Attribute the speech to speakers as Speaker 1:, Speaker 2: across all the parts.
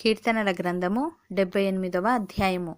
Speaker 1: కీర్తనల గ్రంథము డెబ్బై ఎనిమిదవ అధ్యాయము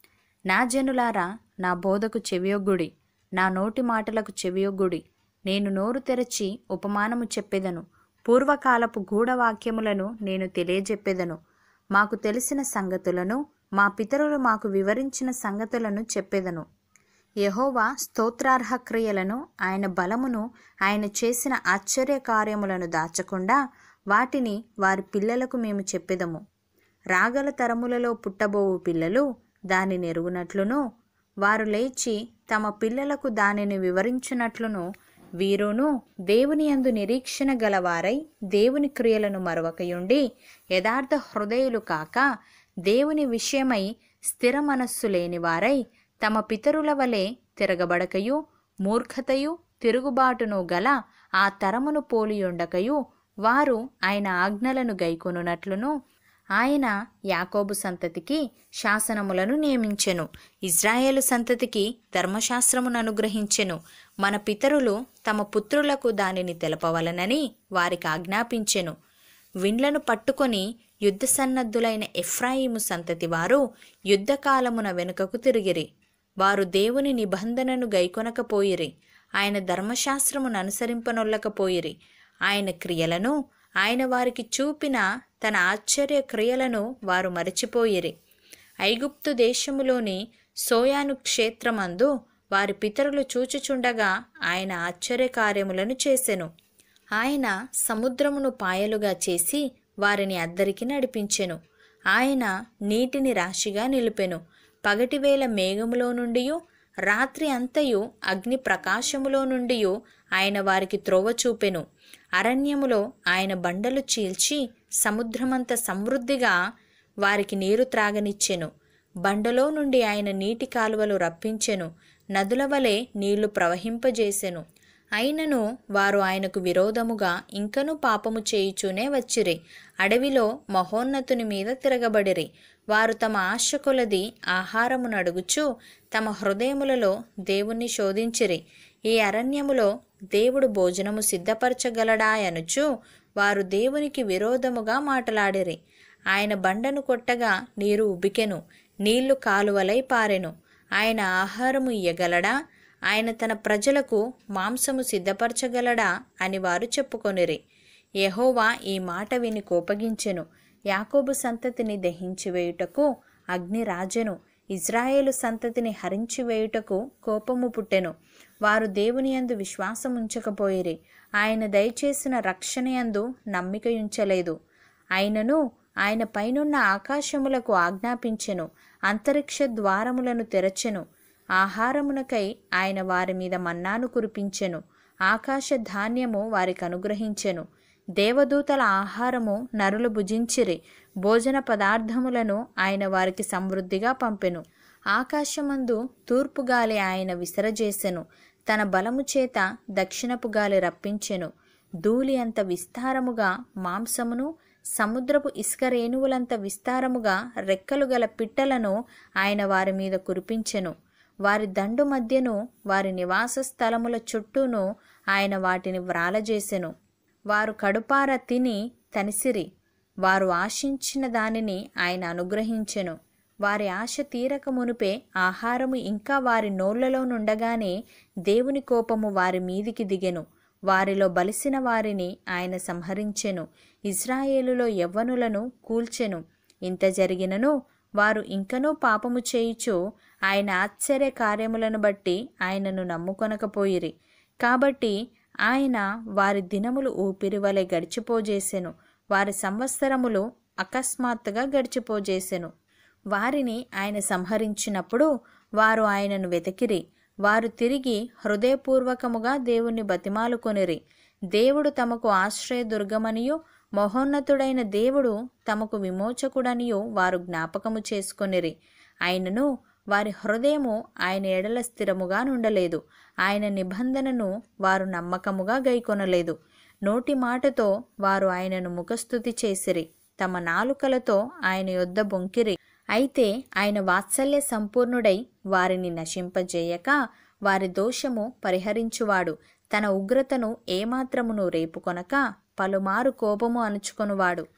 Speaker 1: నా జనులారా నా బోధకు చెవియొగ్గుడి నా నోటి మాటలకు చెవియొగ్గుడి నేను నోరు తెరచి ఉపమానము చెప్పెదను పూర్వకాలపు గూఢవాక్యములను నేను తెలియజెప్పెదను మాకు తెలిసిన సంగతులను మా పితరులు మాకు వివరించిన సంగతులను చెప్పెదను యెహోవా స్తోత్రార్హ క్రియలను ఆయన బలమును ఆయన చేసిన ఆశ్చర్య కార్యములను దాచకుండా వాటిని వారి పిల్లలకు మేము చెప్పెదము రాగల తరములలో పుట్టబోవు పిల్లలు దానిని ఎరుగునట్లును వారు లేచి తమ పిల్లలకు దానిని వివరించునట్లును వీరును దేవుని యందు నిరీక్షణ గలవారై దేవుని క్రియలను మరొకయుండి యథార్థ హృదయులు కాక దేవుని విషయమై స్థిర మనస్సు లేనివారై తమ పితరుల వలె తిరగబడకయు మూర్ఖతయు తిరుగుబాటును గల ఆ తరమును పోలియుండకయు వారు ఆయన ఆజ్ఞలను గైకొనున్నట్లును ఆయన యాకోబు సంతతికి శాసనములను నియమించెను ఇజ్రాయేలు సంతతికి ధర్మశాస్త్రమును అనుగ్రహించెను మన పితరులు తమ పుత్రులకు దానిని తెలపవలనని వారికి ఆజ్ఞాపించెను విండ్లను పట్టుకొని యుద్ధ సన్నద్ధులైన ఎఫ్రాయిము సంతతి వారు యుద్ధకాలమున వెనుకకు తిరిగిరి వారు దేవుని నిబంధనను గైకొనకపోయిరి ఆయన ధర్మశాస్త్రమును అనుసరింపనొల్లకపోయిరి ఆయన క్రియలను ఆయన వారికి చూపిన తన ఆశ్చర్య క్రియలను వారు మరచిపోయిరి ఐగుప్తు దేశములోని సోయాను క్షేత్రమందు వారి పితరులు చూచుచుండగా ఆయన ఆశ్చర్య కార్యములను చేసెను ఆయన సముద్రమును పాయలుగా చేసి వారిని అద్దరికి నడిపించెను ఆయన నీటిని రాశిగా నిలిపెను పగటివేళ మేఘములో నుండి రాత్రి అంతయు అగ్ని ప్రకాశములో నుండి ఆయన వారికి త్రోవ చూపెను అరణ్యములో ఆయన బండలు చీల్చి సముద్రమంత సమృద్ధిగా వారికి నీరు త్రాగనిచ్చెను బండలో నుండి ఆయన నీటి కాలువలు రప్పించెను నదుల వలె నీళ్లు ప్రవహింపజేసెను అయినను వారు ఆయనకు విరోధముగా ఇంకనూ పాపము చేయుచూనే వచ్చిరి అడవిలో మహోన్నతుని మీద తిరగబడిరి వారు తమ ఆశ కొలది ఆహారమును అడుగుచు తమ హృదయములలో దేవుణ్ణి శోధించిరి ఈ అరణ్యములో దేవుడు భోజనము సిద్ధపరచగలడాయనుచు వారు దేవునికి విరోధముగా మాటలాడిరి ఆయన బండను కొట్టగా నీరు ఉబికెను నీళ్లు కాలువలై పారెను ఆయన ఆహారము ఇయ్యగలడా ఆయన తన ప్రజలకు మాంసము సిద్ధపరచగలడా అని వారు చెప్పుకొనిరి యెహోవా ఈ మాట విని కోపగించెను యాకోబు సంతతిని దహించివేయుటకు అగ్ని రాజెను ఇజ్రాయేలు సంతతిని హరించివేయుటకు కోపము పుట్టెను వారు దేవుని యందు విశ్వాసముంచకపోయిరి ఆయన దయచేసిన రక్షణయందు నమ్మికయుంచలేదు అయినను ఆయన పైనున్న ఆకాశములకు ఆజ్ఞాపించెను అంతరిక్ష ద్వారములను తెరచెను ఆహారమునకై ఆయన వారి మీద మన్నాను కురిపించెను ఆకాశ ధాన్యము వారికి అనుగ్రహించెను దేవదూతల ఆహారము నరులు భుజించిరి భోజన పదార్థములను ఆయన వారికి సమృద్ధిగా పంపెను ఆకాశమందు తూర్పు గాలి ఆయన విసరజేసెను తన బలము చేత దక్షిణపు గాలి రప్పించెను ధూళి అంత విస్తారముగా మాంసమును సముద్రపు ఇసుక రేణువులంత విస్తారముగా రెక్కలు గల పిట్టలను ఆయన వారి మీద కురిపించెను వారి దండు మధ్యను వారి నివాస స్థలముల చుట్టూను ఆయన వాటిని వ్రాలజేసెను వారు కడుపార తిని తనిసిరి వారు ఆశించిన దానిని ఆయన అనుగ్రహించెను వారి ఆశ తీరక మునుపే ఆహారము ఇంకా వారి నోళ్లలో నుండగానే దేవుని కోపము వారి మీదికి దిగెను వారిలో బలిసిన వారిని ఆయన సంహరించెను ఇజ్రాయేలులో యవ్వనులను కూల్చెను ఇంత జరిగినను వారు ఇంకనూ పాపము చేయుచు ఆయన ఆశ్చర్య కార్యములను బట్టి ఆయనను నమ్ముకొనకపోయిరి కాబట్టి ఆయన వారి దినములు ఊపిరివలె గడిచిపోజేసెను వారి సంవత్సరములు అకస్మాత్తుగా గడిచిపోజేసెను వారిని ఆయన సంహరించినప్పుడు వారు ఆయనను వెతికిరి వారు తిరిగి హృదయపూర్వకముగా దేవుణ్ణి బతిమాలుకొనిరి దేవుడు తమకు ఆశ్రయదుర్గమనియు మహోన్నతుడైన దేవుడు తమకు విమోచకుడనియు వారు జ్ఞాపకము చేసుకొనిరి ఆయనను వారి హృదయము ఆయన ఎడల స్థిరముగా నుండలేదు ఆయన నిబంధనను వారు నమ్మకముగా గైకొనలేదు నోటి మాటతో వారు ఆయనను ముఖస్థుతి చేసిరి తమ నాలుకలతో ఆయన యొద్ద బొంకిరి అయితే ఆయన వాత్సల్య సంపూర్ణుడై వారిని నశింపజేయక వారి దోషము పరిహరించువాడు తన ఉగ్రతను ఏమాత్రమును రేపుకొనక పలుమారు కోపము అణుచుకొనువాడు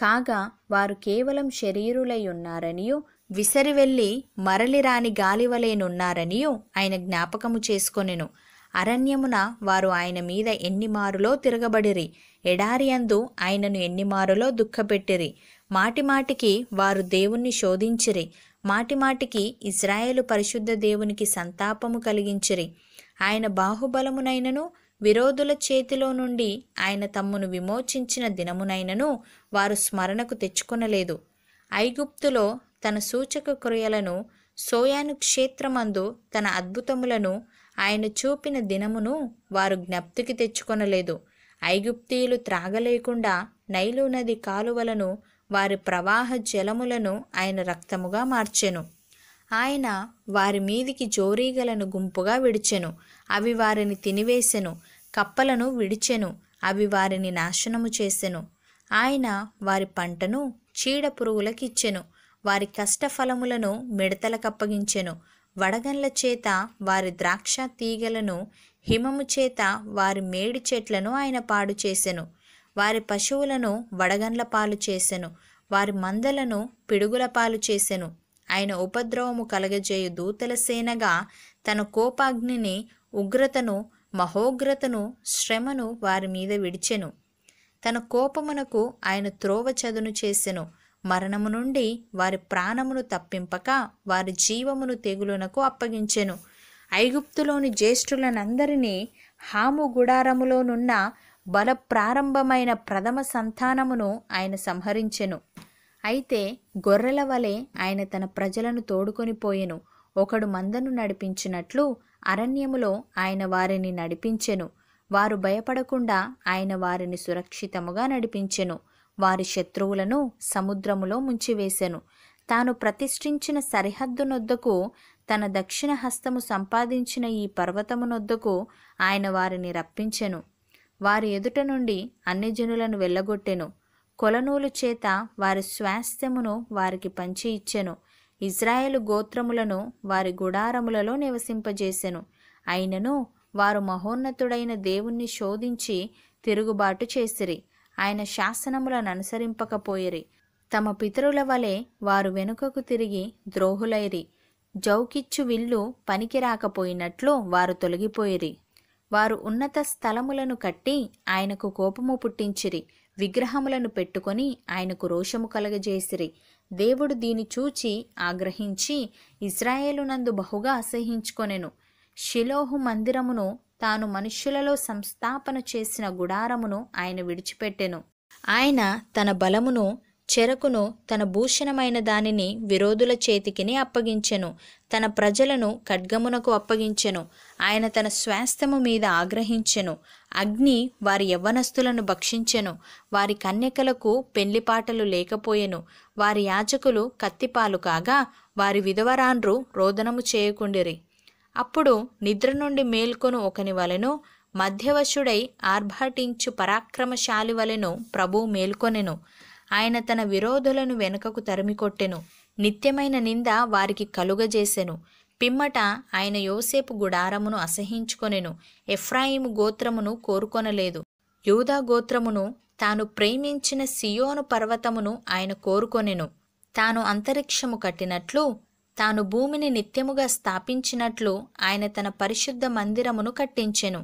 Speaker 1: కాగా వారు కేవలం శరీరులై ఉన్నారనియు విసరివెళ్ళి మరలి రాని గాలివలేనున్నారనియు ఆయన జ్ఞాపకము చేసుకొనెను అరణ్యమున వారు ఆయన మీద ఎన్ని మారులో తిరగబడిరి ఎడారి అందు ఆయనను ఎన్ని మారులో దుఃఖపెట్టిరి మాటిమాటికి వారు దేవుణ్ణి శోధించిరి మాటిమాటికి ఇజ్రాయేలు పరిశుద్ధ దేవునికి సంతాపము కలిగించిరి ఆయన బాహుబలమునైనను విరోధుల చేతిలో నుండి ఆయన తమ్మును విమోచించిన దినమునైనను వారు స్మరణకు తెచ్చుకొనలేదు ఐగుప్తులో తన సూచక క్రియలను సోయాను క్షేత్రమందు తన అద్భుతములను ఆయన చూపిన దినమును వారు జ్ఞప్తికి తెచ్చుకొనలేదు ఐగుప్తీయులు త్రాగలేకుండా నైలు నది కాలువలను వారి ప్రవాహ జలములను ఆయన రక్తముగా మార్చెను ఆయన వారి మీదికి జోరీగలను గుంపుగా విడిచెను అవి వారిని తినివేసెను కప్పలను విడిచెను అవి వారిని నాశనము చేసెను ఆయన వారి పంటను చీడ పురుగులకిచ్చెను వారి కష్టఫలములను మిడతలకప్పగించెను వడగండ్ల చేత వారి ద్రాక్ష తీగలను హిమము చేత వారి మేడి చెట్లను ఆయన పాడు చేసెను వారి పశువులను వడగండ్ల పాలు చేసెను వారి మందలను పిడుగుల పాలు చేసెను ఆయన ఉపద్రవము కలగజేయు దూతల సేనగా తన కోపాగ్నిని ఉగ్రతను మహోగ్రతను శ్రమను వారి మీద విడిచెను తన కోపమునకు ఆయన త్రోవ చదును చేసెను మరణము నుండి వారి ప్రాణమును తప్పింపక వారి జీవమును తెగులునకు అప్పగించెను ఐగుప్తులోని జ్యేష్ఠులనందరినీ హాము గుడారములోనున్న బల ప్రారంభమైన ప్రథమ సంతానమును ఆయన సంహరించెను అయితే గొర్రెల వలె ఆయన తన ప్రజలను తోడుకొని పోయెను ఒకడు మందను నడిపించినట్లు అరణ్యములో ఆయన వారిని నడిపించెను వారు భయపడకుండా ఆయన వారిని సురక్షితముగా నడిపించెను వారి శత్రువులను సముద్రములో ముంచివేశెను తాను ప్రతిష్ఠించిన సరిహద్దునొద్దకు తన దక్షిణ హస్తము సంపాదించిన ఈ పర్వతమునొద్దకు ఆయన వారిని రప్పించెను వారి ఎదుట నుండి అన్యజనులను వెళ్ళగొట్టెను కొలనూలు చేత వారి స్వాస్థ్యమును వారికి పంచి ఇచ్చెను ఇజ్రాయేలు గోత్రములను వారి గుడారములలో నివసింపజేసెను అయినను వారు మహోన్నతుడైన దేవుణ్ణి శోధించి తిరుగుబాటు చేసిరి ఆయన శాసనములను అనుసరింపకపోయిరి తమ పితరుల వలె వారు వెనుకకు తిరిగి ద్రోహులైరి జౌకిచ్చు విల్లు పనికి రాకపోయినట్లు వారు తొలగిపోయిరి వారు ఉన్నత స్థలములను కట్టి ఆయనకు కోపము పుట్టించిరి విగ్రహములను పెట్టుకొని ఆయనకు రోషము కలగజేసిరి దేవుడు దీని చూచి ఆగ్రహించి ఇజ్రాయేలునందు బహుగా అసహించుకొనెను షిలోహు మందిరమును తాను మనుష్యులలో సంస్థాపన చేసిన గుడారమును ఆయన విడిచిపెట్టెను ఆయన తన బలమును చెరకును తన భూషణమైన దానిని విరోధుల చేతికిని అప్పగించెను తన ప్రజలను ఖడ్గమునకు అప్పగించెను ఆయన తన స్వాస్థ్యము మీద ఆగ్రహించెను అగ్ని వారి యవ్వనస్తులను భక్షించెను వారి కన్యకలకు పెళ్లిపాటలు లేకపోయెను వారి యాజకులు కత్తిపాలు కాగా వారి విధవరాండ్రు రోదనము చేయకుండిరి అప్పుడు నిద్ర నుండి మేల్కొను ఒకని వలెను మధ్యవశుడై ఆర్భాటించు పరాక్రమశాలి వలెను ప్రభువు మేల్కొనెను ఆయన తన విరోధులను వెనుకకు తరిమికొట్టెను నిత్యమైన నింద వారికి కలుగజేసెను పిమ్మట ఆయన యోసేపు గుడారమును అసహించుకొనెను ఎఫ్రాయిము గోత్రమును కోరుకొనలేదు యూదా గోత్రమును తాను ప్రేమించిన సియోను పర్వతమును ఆయన కోరుకొనెను తాను అంతరిక్షము కట్టినట్లు తాను భూమిని నిత్యముగా స్థాపించినట్లు ఆయన తన పరిశుద్ధ మందిరమును కట్టించెను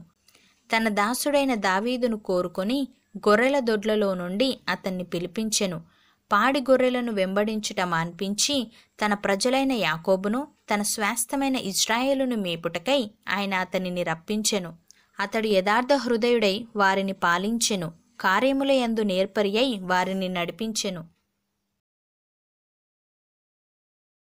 Speaker 1: తన దాసుడైన దావీదును కోరుకొని గొర్రెల దొడ్లలో నుండి అతన్ని పిలిపించెను పాడి గొర్రెలను వెంబడించుట మాన్పించి తన ప్రజలైన యాకోబును తన స్వాస్థమైన ఇజ్రాయేలును మేపుటకై ఆయన అతనిని రప్పించెను అతడు యథార్థ హృదయుడై వారిని పాలించెను కార్యముల యందు నేర్పరి అయి వారిని నడిపించెను